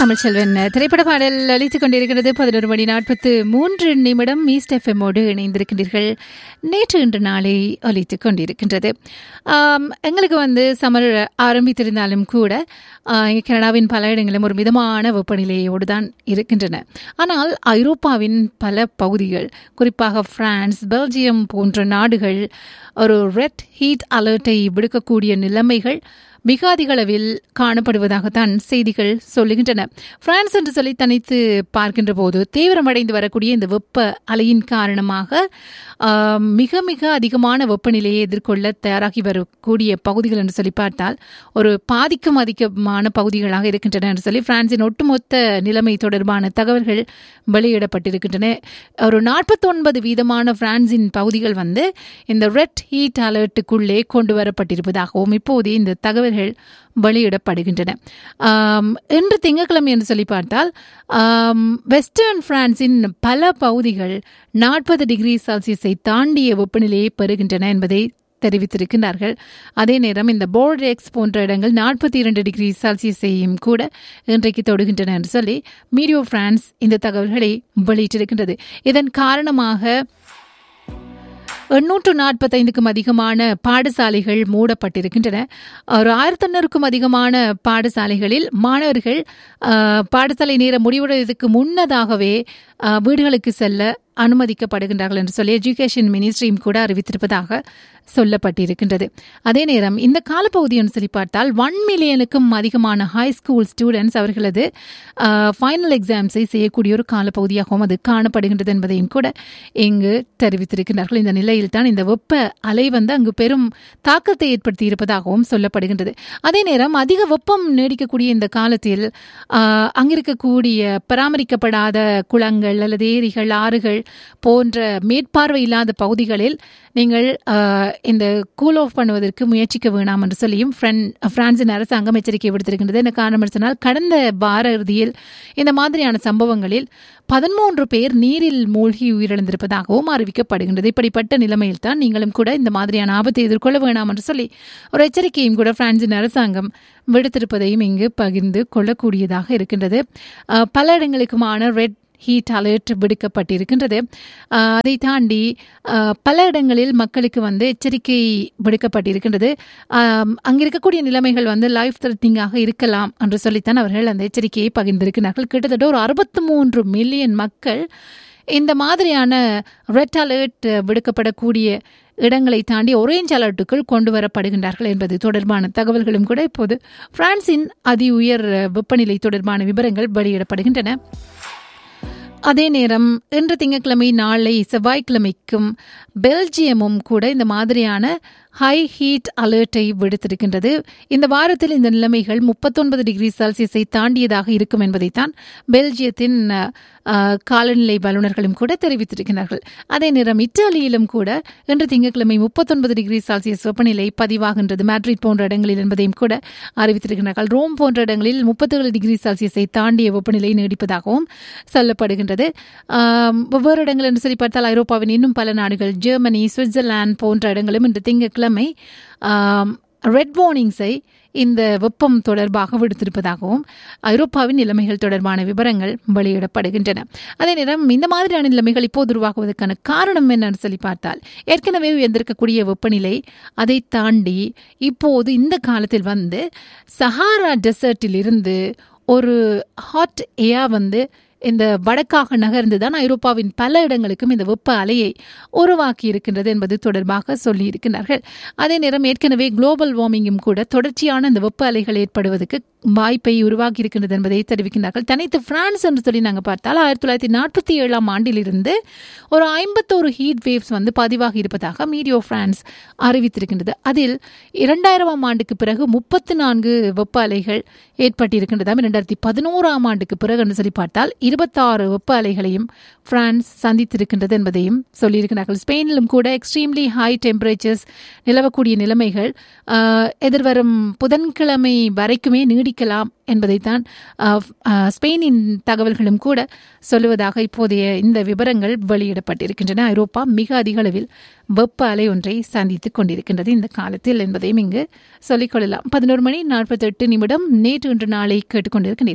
தமிழ்ச்செல்வன் திரைப்பட பாடல் அளித்துக் கொண்டிருக்கிறது பதினொரு மணி நாற்பத்து மூன்று நிமிடம் ஈஸ்ட் எஃப்எம்மோடு இணைந்திருக்கின்றீர்கள் நேற்று இன்று நாளை ஒலித்துக் கொண்டிருக்கின்றது ஆம், எங்களுக்கு வந்து சமர் ஆரம்பித்திருந்தாலும் கூட ஆ, இங்க கனடாவின் பல இடங்களும் ஒரு மிதமான வெப்பநிலையோடு தான் இருக்கின்றன ஆனால் ஐரோப்பாவின் பல பகுதிகள் குறிப்பாக பிரான்ஸ் பெல்ஜியம் போன்ற நாடுகள் ஒரு ரெட் ஹீட் அலர்ட்டை விடுக்கக்கூடிய நிலைமைகள் மிக அதிக அளவில் காணப்படுவதாகத்தான் செய்திகள் சொல்லுகின்றன பிரான்ஸ் என்று சொல்லி தனித்து பார்க்கின்ற போது தீவிரமடைந்து வரக்கூடிய இந்த வெப்ப அலையின் காரணமாக ஆம், மிக மிக அதிகமான வெப்பநிலையை எதிர்கொள்ள தயாராகி வரக்கூடிய பகுதிகள் என்று சொல்லி பார்த்தால் ஒரு பாதிக்கும் அதிகமான பகுதிகளாக இருக்கின்றன என்று சொல்லி பிரான்சின் ஒட்டுமொத்த நிலைமை தொடர்பான தகவல்கள் வெளியிடப்பட்டிருக்கின்றன ஒரு நாற்பத்தொன்பது வீதமான பிரான்சின் பகுதிகள் வந்து இந்த ரெட் ஹீட் அலர்ட்டுக்குள்ளே கொண்டு வரப்பட்டிருப்பதாகவும் இப்போதே இந்த தகவல்கள் வெளியிடப்படுகின்றன ஆம், இன்று திங்கட்கிழமை என்று சொல்லி பார்த்தால் ஆம், வெஸ்டர்ன் பிரான்சின் பல பகுதிகள் நாற்பது டிகிரி செல்சியஸை தாண்டிய வெப்பநிலையை பெறுகின்றன என்பதை தெரிவித்திருக்கிறார்கள் அதே நேரம் இந்த போர்டெக்ஸ் போன்ற இடங்கள் நாற்பத்தி இரண்டு டிகிரி செல்சியஸையும் கூட இன்றைக்கு தொடுகின்றன என்று சொல்லி மீடியோ பிரான்ஸ் இந்த தகவல்களை வெளியிட்டிருக்கின்றது இதன் காரணமாக எண்ணூற்று நாற்பத்தைந்துக்கும் அதிகமான பாடசாலைகள் மூடப்பட்டிருக்கின்றன ஒரு ஆயிரத்தொன்னூறுக்கும் அதிகமான பாடசாலைகளில் மாணவர்கள் ஆஹ், பாடசாலை நேரம் முடிவடைவதற்கு முன்னதாகவே ஆஹ், வீடுகளுக்கு செல்ல அனுமதிக்கப்படுகின்றார்கள் என்று சொல்லி எஜுகேஷன் மினிஸ்ட்ரியும் கூட அறிவித்திருப்பதாக சொல்லப்பட்டிருக்கின்றது அதே நேரம் இந்த காலப்பகுதி என்று சொல்லி பார்த்தால் ஒன் மில்லியனுக்கும் அதிகமான ஹை ஸ்கூல் ஸ்டூடெண்ட்ஸ் அவர்களது ஃபைனல் எக்ஸாம்ஸை செய்யக்கூடிய ஒரு காலப்பகுதியாகவும் அது காணப்படுகின்றது என்பதையும் கூட இங்கு தெரிவித்திருக்கிறார்கள் இந்த நிலையில் தான் இந்த வெப்ப அலை வந்து அங்கு பெரும் தாக்கத்தை ஏற்படுத்தி இருப்பதாகவும் சொல்லப்படுகின்றது அதே நேரம் அதிக வெப்பம் நீடிக்கக்கூடிய இந்த காலத்தில் ஆஹ், அங்கிருக்கக்கூடிய பராமரிக்கப்படாத குளங்கள் அல்லது ஏரிகள் ஆறுகள் போன்ற மேற்பார்வை இல்லாத பகுதிகளில் நீங்கள் ஆஹ், இந்த கூல் ஆஃப் பண்ணுவதற்கு முயற்சிக்க வேணாம் என்று சொல்லியும் ஃப்ரெண்ட் பிரான்சின் அரசாங்கம் எச்சரிக்கை விடுத்திருக்கின்றது என்ன காரணம் என்று சொன்னால் கடந்த வார இறுதியில் இந்த மாதிரியான சம்பவங்களில் பதிமூன்று பேர் நீரில் மூழ்கி உயிரிழந்திருப்பதாகவும் அறிவிக்கப்படுகின்றது இப்படிப்பட்ட நிலைமையில் தான் நீங்களும் கூட இந்த மாதிரியான ஆபத்தை எதிர்கொள்ள வேணாம் என்று சொல்லி ஒரு எச்சரிக்கையும் கூட பிரான்சின் அரசாங்கம் விடுத்திருப்பதையும் இங்கு பகிர்ந்து கொள்ளக்கூடியதாக இருக்கின்றது அஹ், பல இடங்களுக்குமான ரெட் ஹீட் அலர்ட் விடுக்கப்பட்டிருக்கின்றது அஹ், அதை தாண்டி அஹ், பல இடங்களில் மக்களுக்கு வந்து எச்சரிக்கை விடுக்கப்பட்டிருக்கின்றது ஆம், அங்க இருக்கக்கூடிய நிலைமைகள் வந்து லைஃப் த்ரெட்னிங்காக இருக்கலாம் என்று சொல்லித்தான் அவர்கள் அந்த எச்சரிக்கையை பகிர்ந்திருக்கிறார்கள் கிட்டத்தட்ட ஒரு அறுபத்தி மூன்று மில்லியன் மக்கள் இந்த மாதிரியான ரெட் அலர்ட் விடுக்கப்படக்கூடிய இடங்களை தாண்டி ஒரேஞ்ச் அலர்ட்டுக்குள் கொண்டு வரப்படுகின்றார்கள் என்பது தொடர்பான தகவல்களும் கூட இப்போது பிரான்சின் அதி உயர் வெப்பநிலை தொடர்பான விவரங்கள் வெளியிடப்படுகின்றன அதே நேரம் இன்று திங்கட்கிழமை நாளை செவ்வாய்க்கிழமைக்கும் பெல்ஜியமும் கூட இந்த மாதிரியான ஹை ஹீட் அலர்ட்டை விடுத்திருக்கின்றது இந்த வாரத்தில் இந்த நிலைமைகள் முப்பத்தொன்பது டிகிரி செல்சியஸை தாண்டியதாக இருக்கும் என்பதைத்தான் பெல்ஜியத்தின் அஹ், அஹ், காலநிலை வல்லுநர்களும் கூட தெரிவித்திருக்கிறார்கள் அதே நேரம் இத்தாலியிலும் கூட இன்று திங்கட்கிழமை முப்பத்தொன்பது டிகிரி செல்சியஸ் வெப்பநிலை பதிவாகின்றது மேட்ரிட் போன்ற இடங்களில் என்பதையும் கூட அறிவித்திருக்கிறார்கள் ரோம் போன்ற இடங்களில் முப்பத்தேழு டிகிரி செல்சியஸை தாண்டிய வெப்பநிலை நீடிப்பதாகவும் சொல்லப்படுகின்றது ஆம், வெவ்வேறு இடங்கள் என்று சொல்லி பார்த்தால் ஐரோப்பாவின் இன்னும் பல நாடுகள் ஜெர்மனி சுவிட்சர்லாந்து போன்ற இடங்களும் இன்று திங்கட்கிழமை ரெட் வார்னிங்ஸை இந்த வெப்பம் தொடர்பாக விடுத்திருப்பதாகவும் ஐரோப்பாவின் நிலைமைகள் தொடர்பான விவரங்கள் வெளியிடப்படுகின்றன அதே நேரம் இந்த மாதிரியான நிலைமைகள் இப்போது உருவாகுவதற்கான காரணம் என்னன்னு சொல்லி பார்த்தால் ஏற்கனவே உயர்ந்திருக்கக்கூடிய வெப்பநிலை அதை தாண்டி இப்போது இந்த காலத்தில் வந்து சஹாரா டெசர்ட்டில் இருந்து ஒரு ஹாட் ஏர் வந்து இந்த வடக்காக நகர்ந்து தான் ஐரோப்பாவின் பல இடங்களுக்கும் இந்த வெப்ப அலையை உருவாக்கி இருக்கின்றது என்பது தொடர்பாக சொல்லி இருக்கின்றார்கள் அதே நேரம் ஏற்கனவே குளோபல் வார்மிங்கும் கூட தொடர்ச்சியான இந்த வெப்ப அலைகள் ஏற்படுவதற்கு வாய்ப்பை உருவாக்கி இருக்கின்றது என்பதை தெரிவிக்கின்றார்கள் தனித்து பிரான்ஸ் என்று சொல்லி நாங்கள் பார்த்தால் ஆயிரத்தி தொள்ளாயிரத்தி நாற்பத்தி ஏழாம் ஆண்டிலிருந்து ஒரு ஐம்பத்தோரு ஹீட் வேவ்ஸ் வந்து பதிவாகி இருப்பதாக மீடியோ பிரான்ஸ் அறிவித்திருக்கின்றது அதில் இரண்டாயிரமாம் ஆண்டுக்கு பிறகு முப்பத்தி நான்கு வெப்ப அலைகள் ஏற்பட்டிருக்கின்றதாம் இரண்டாயிரத்தி பதினோராம் ஆண்டுக்கு பிறகு என்று சொல்லி பார்த்தால் இருபத்தாறு வெப்ப அலைகளையும் பிரான்ஸ் சந்தித்திருக்கின்றது என்பதையும் சொல்லியிருக்கிறார்கள் ஸ்பெயினிலும் கூட எக்ஸ்ட்ரீம்லி ஹை டெம்பரேச்சர்ஸ் நிலவக்கூடிய நிலைமைகள் ஆஹ், எதிர்வரும் புதன்கிழமை வரைக்குமே நீடிக்கலாம் என்பதைத்தான் ஆஹ், ஆஹ், ஸ்பெயினின் தகவல்களும் கூட சொல்லுவதாக இப்போதைய இந்த விவரங்கள் வெளியிடப்பட்டிருக்கின்றன ஐரோப்பா மிக அதிக அளவில் வெப்ப அலை ஒன்றை சந்தித்துக் கொண்டிருக்கின்றது இந்த காலத்தில் என்பதையும் இங்கு சொல்லிக்கொள்ளலாம் பதினோரு மணி நாற்பத்தெட்டு நிமிடம் நேற்று இன்று நாளை கேட்டுக்கொண்டிருக்கின்றீர்கள்